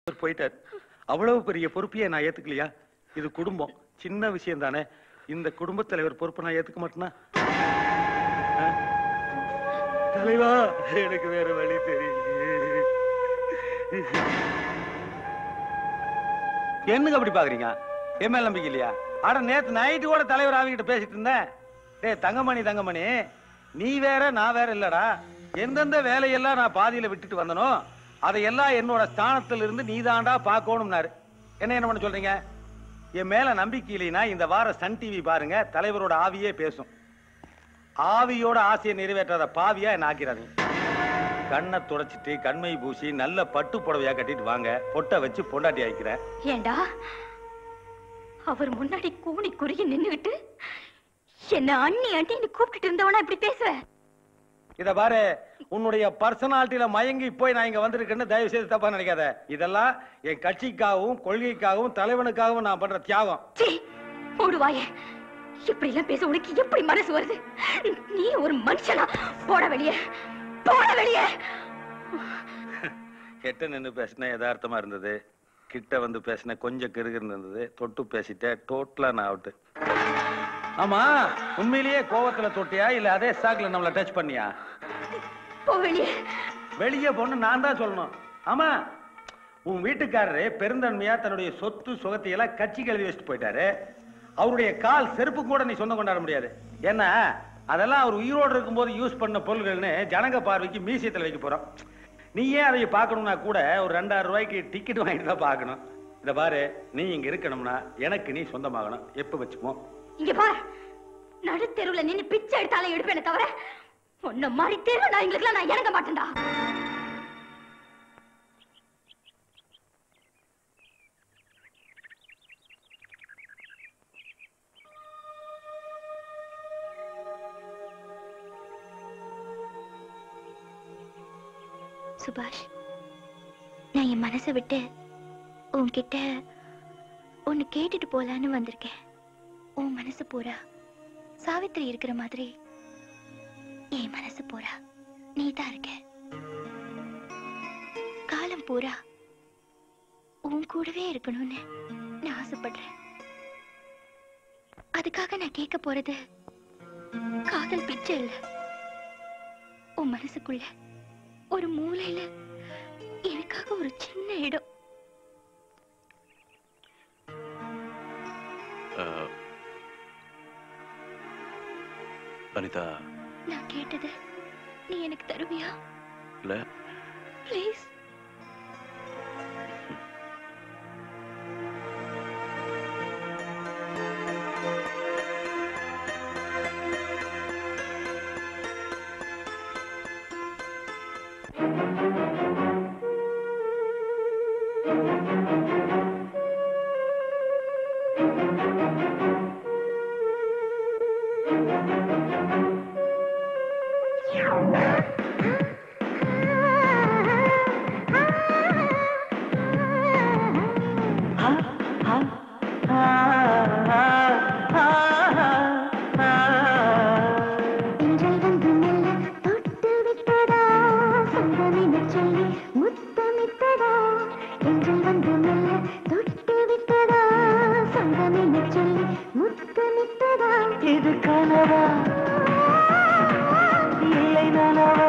அவர் போயிட்டார் அவ்வளவு பெரிய பொறுப்பையே நான் ஏத்துக்கலையா இது குடும்பம் சின்ன விஷயம் தானே இந்த குடும்பத் தலைவர் பொறுப்பை நான் ஏத்துக்க மாட்டேனா ஆ? தலைவா எனக்கு வேற வழி தெரியல என்னங்க அப்படி பாக்குறீங்க என் மேல நம்பிக்கை இல்லையா அட நேத்து நைட்டு கூட தலைவர் ஆவிக்கிட்ட பேசிட்டு இருந்தேன் டேய் தங்கமணி தங்கமணி நீ வேற நான் வேற இல்லடா எந்தெந்த வேலையெல்லாம் நான் பாதியில விட்டுட்டு வந்தனோ அதையெல்லாம் என்னோட ஸ்தானத்துல இருந்து நீதாண்டா பார்க்கணும்னாரு என்ன என்ன பண்ண சொல்றீங்க என் மேல நம்பிக்கை இல்லைன்னா இந்த வார சன் டிவி பாருங்க தலைவரோட ஆவியே பேசும் ஆவியோட ஆசையை நிறைவேற்றாத பாவியா என்ன ஆக்கிறாதீங்க கண்ணை துடைச்சிட்டு கண்மை பூசி நல்ல பட்டு புடவையா கட்டிட்டு வாங்க பொட்டை வச்சு பொண்டாட்டி ஆயிக்கிறேன் ஏண்டா அவர் முன்னாடி கூனி குறுகி நின்னுகிட்டு என்ன அண்ணி அண்ணின்னு கூப்பிட்டுட்டு இருந்தவனா இப்படி பேசுவ இத பாரு உன்னுடைய பர்சனாலிட்டியில மயங்கி போய் நான் இங்க வந்திருக்கேன்னு தயவு செய்து தப்பா நினைக்காத இதெல்லாம் என் கட்சிக்காகவும் கொள்கைக்காகவும் தலைவனுக்காகவும் நான் பண்ற தியாகம் சீ மூடுவாயே இப்படி எல்லாம் பேச உனக்கு எப்படி மனசு வருது நீ ஒரு மனுஷனா போட வெளியே போட வெளியே கெட்ட நின்னு பேசின யதார்த்தமா இருந்தது கிட்ட வந்து பேசின கொஞ்சம் கிருகிரு இருந்தது தொட்டு பேசிட்டேன் டோட்டலா நான் அவுட்டு ஆமா உண்மையிலேயே கோவத்துல தொட்டியா இல்ல அதே சாக்குல நம்மள டச் பண்ணியா போ வெளியே வெளியே போன்னு நான் தான் சொல்லணும் ஆமா உன் வீட்டுக்காரரு பெருந்தன்மையா தன்னுடைய சொத்து சுகத்தை எல்லாம் கட்சிக்கு எழுதி வச்சுட்டு போயிட்டாரு அவருடைய கால் செருப்பு கூட நீ சொந்தம் கொண்டாட முடியாது ஏன்னா அதெல்லாம் அவர் உயிரோடு இருக்கும்போது யூஸ் பண்ண பொருள்கள்னு ஜனங்க பார்வைக்கு மியூசியத்தில் வைக்க போறோம் நீ ஏன் அதை பார்க்கணும்னா கூட ஒரு ரெண்டாயிரம் ரூபாய்க்கு டிக்கெட் வாங்கிட்டு தான் பார்க்கணும் இத பாரு நீ இங்க இருக்கணும்னா எனக்கு நீ சொந்தமாகணும் எப்ப வச்சுப்போம் இங்க பார் நடுத்தெருவுல நின்னு பிச்சை எடுத்தாலே எடுப்பேனே தவிர உன்ன மாதிரி தெருவு நான் எங்களுக்குலாம் நான் இறங்க மாட்டேன்டா சுபாஷ் நான் என் மனசை விட்டு உன்கிட்ட ஒன்னு கேட்டுட்டு போலான்னு வந்திருக்கேன் உன் மனசு பூரா சாவித்திரி இருக்கிற மாதிரி என் மனசு பூரா நீ தான் இருக்க காலம் பூரா உன் கூடவே இருக்கணும்னு நான் ஆசைப்படுறேன் அதுக்காக நான் கேட்க போறது காதல் பிச்சை இல்ல உன் மனசுக்குள்ள ஒரு மூலையில எனக்காக ஒரு சின்ன இடம் அஹ், அனிதா நான் கேட்டது நீ எனக்கு தருவியா இல்ல ப்ளீஸ் என்றல் வந்து மெல்ல தொட்டு விட்டதா சொந்தமெனச் சொல்லி முத்தமிட்டதா என்றல் வந்து மெல்ல தொட்டு விட்டதா சொந்தமெனச் சொல்லி முத்தமிட்டதா இது கனவா இல்லை நனவா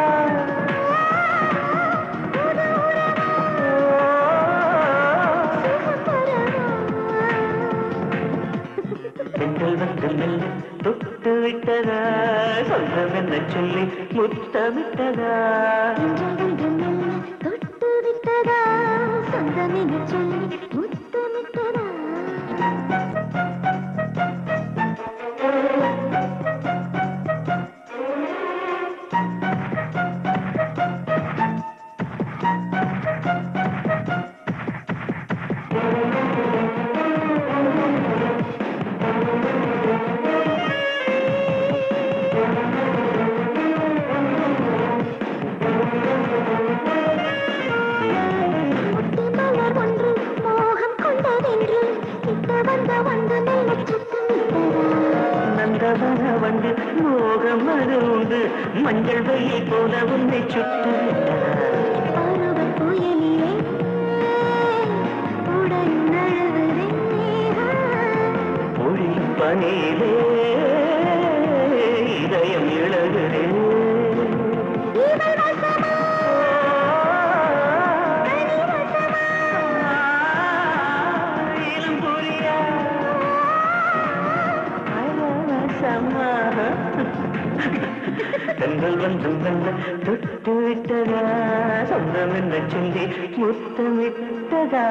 பெண்கள் வந்து மெல்ல தொட்டு விட்டதா சொந்தம் என்ன சொல்லி முத்தமிட்டதா என்றல் வந்து மெல்ல தொட்டு விட்டதா சொந்தமெனச் சொல்லி முத்தமிட்டதா முத்து மலர் ஒன்று மோகம் கொண்டதென்று கிட்ட வந்த வந்து மெல்ல சுத்தமிட்டதா நந்தவன வந்து மோகம் அது உண்டு மஞ்சள் வெயில் போல உன்னை சுட்டு விட்டதா பருவ புயலிலே வானிலே இதயம் இழகுதே இளம் புரியா பரவசமா கண்கள் வந்து மெல்ல தொட்டு விட்டதா சொந்தம் என்ன சொல்லி முத்தமிட்டதா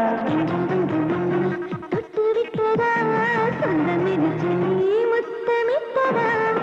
தொட்டு விட்டதா சொந்தம் என சொல்லி முத்தமிட்டதா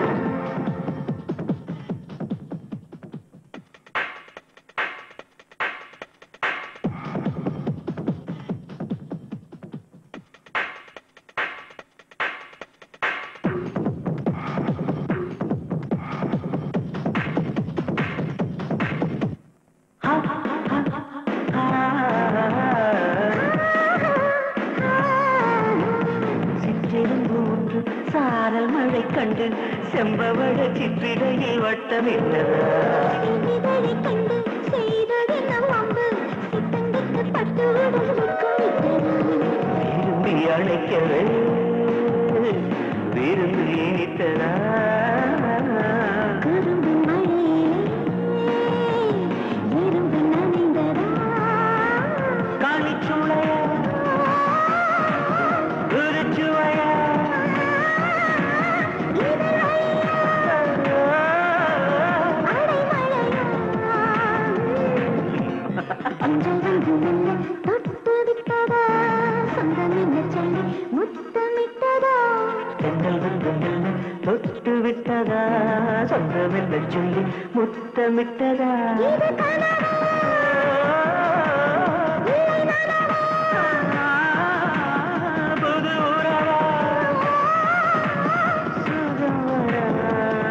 சிற்றிரும்பு ஒன்று சாரல் மழை கண்டு செம்பவழ சிற்றிடையில் வட்டமிட்டதா இதழை கண்டு செய்ததென்ன வம்பு சித்தங்கிட்டு பட்டு உடலுக்கும் விட்டதா விரும்பி அழைக்கவே விருந்து இனித்ததா கரும்பு மழையிலே எறும்பு நனைந்ததா காணிச்சுளையா குருச்சுவையா அஞ்சல் வந்து மெல்ல தொட்டு விட்டதா சொந்தம் என்ன சொல்லி முத்தமிட்டதா தென்றல் வந்து மெல்ல தொட்டு விட்டதா சொந்தமெல்ல சொல்லி முத்தமிட்டதா இது கனவா புது உறவா சுகவரா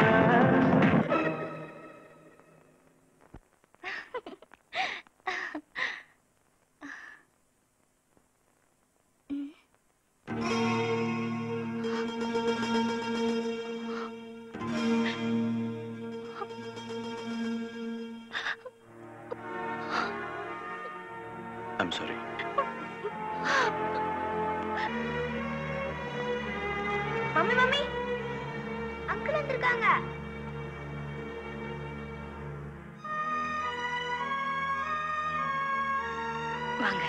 I'm sorry mummy mummy uncle வந்திருக்காங்க வாங்க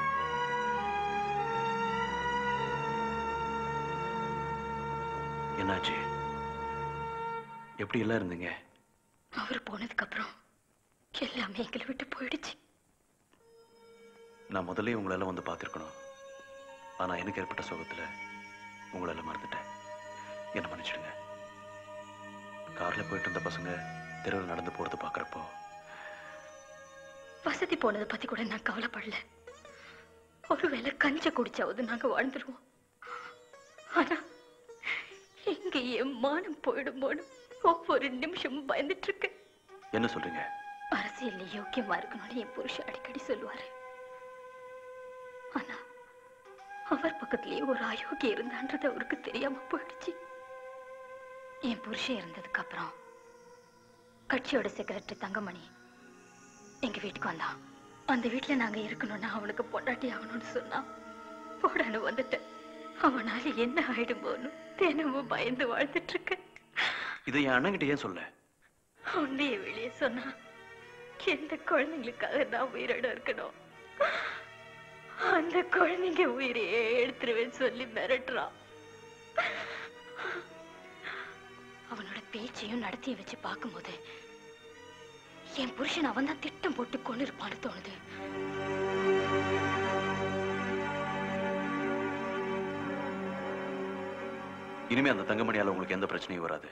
என்னாச்சு எப்படி எல்லாம் இருந்தீங்க அவர் போனதுக்கு அப்புறம் எல்லாமே எங்களை விட்டு போயிடுச்சு நான் முதல்ல உங்களெல்லாம் வந்து பார்த்துருக்கணும் ஆனா எனக்கு ஏற்பட்ட சோகத்துல உங்களெல்லாம் மறந்துட்டேன் என்ன மன்னிச்சிடுங்க கார்ல போயிட்டு இருந்த பசங்க தெருவில் நடந்து போறது பார்க்கறப்போ வசதி போனதை பத்தி கூட நான் கவலைப்படல ஒருவேளை கஞ்ச குடிச்சாவது நாங்க வாழ்ந்துருவோம் ஆனா இங்க என் மானம் போயிடுமோன்னு ஒவ்வொரு நிமிஷமும் பயந்துட்டு இருக்கேன் என்ன சொல்றீங்க அரசியல்ல யோக்கியமா இருக்கணும்னு என் புருஷன் அடிக்கடி சொல்லுவாரு ஆனா அவர் பக்கத்திலேயே ஒரு அயோக்கியம் இருந்தான்றது அவருக்கு தெரியாம போயிடுச்சு என் புருஷன் இருந்ததுக்கு அப்புறம் கட்சியோட செக்ரட்டரி தங்கமணி எங்க வீட்டுக்கு வந்தான் அந்த வீட்டுல நாங்க இருக்கணும்னா அவனுக்கு பொண்டாட்டி ஆகணும்னு சொன்னான் போடான்னு வந்துட்டேன் அவனால என்ன ஆயிடுமோன்னு தினமும் பயந்து வாழ்ந்துட்டு இருக்கேன் இதை என் அண்ணன்கிட்ட ஏன் சொல்ல உன்னைய வெளியே சொன்னா எந்த குழந்தைங்களுக்காக நான் உயிரோட இருக்கணும் அந்த குழந்தைங்க உயிரையே எடுத்துருவேன்னு சொல்லி மிரட்டுறான் அவனோட பேச்சையும் நடத்தியும் வச்சு பார்க்கும்போது என் புருஷன் அவன் தான் திட்டம் போட்டு கொண்டு இருப்பான்னு தோணுது இனிமே அந்த தங்கமணியால உங்களுக்கு எந்த பிரச்சனையும் வராது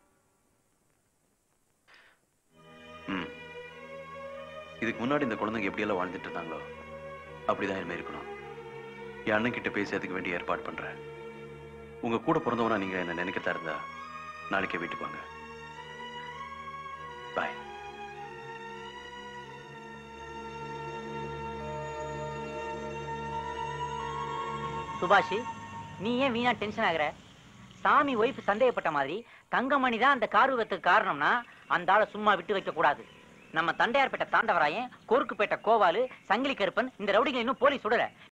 ம் இதுக்கு முன்னாடி இந்த குழந்தைங்க எப்படியெல்லாம் வாழ்ந்துட்டு இருந்தாங்களோ அப்படிதான் இனிமே இருக்கணும் என் அண்ணன் கிட்ட பேசி அதுக்கு வேண்டிய ஏற்பாடு பண்றேன் உங்க கூட பிறந்தவனா நீங்க என்ன நினைக்கத்தா இருந்தா நாளைக்கே வீட்டுக்கு வாங்க பாய் சுபாஷ் நீ ஏன் வீணா டென்ஷன் ஆகுற சாமி ஒய்ஃப் சந்தேகப்பட்ட மாதிரி தங்கமணி தான் அந்த கார்வத்துக்கு காரணம்னா அந்த ஆளை சும்மா விட்டு வைக்க கூடாது நம்ம தண்டையார்பேட்டை தாண்டவராயன் கொருக்குப்பேட்டை கோவாலு சங்கிலி கருப்பன் இந்த ரவுடிகளை இன்னும் போலீஸ் சுடல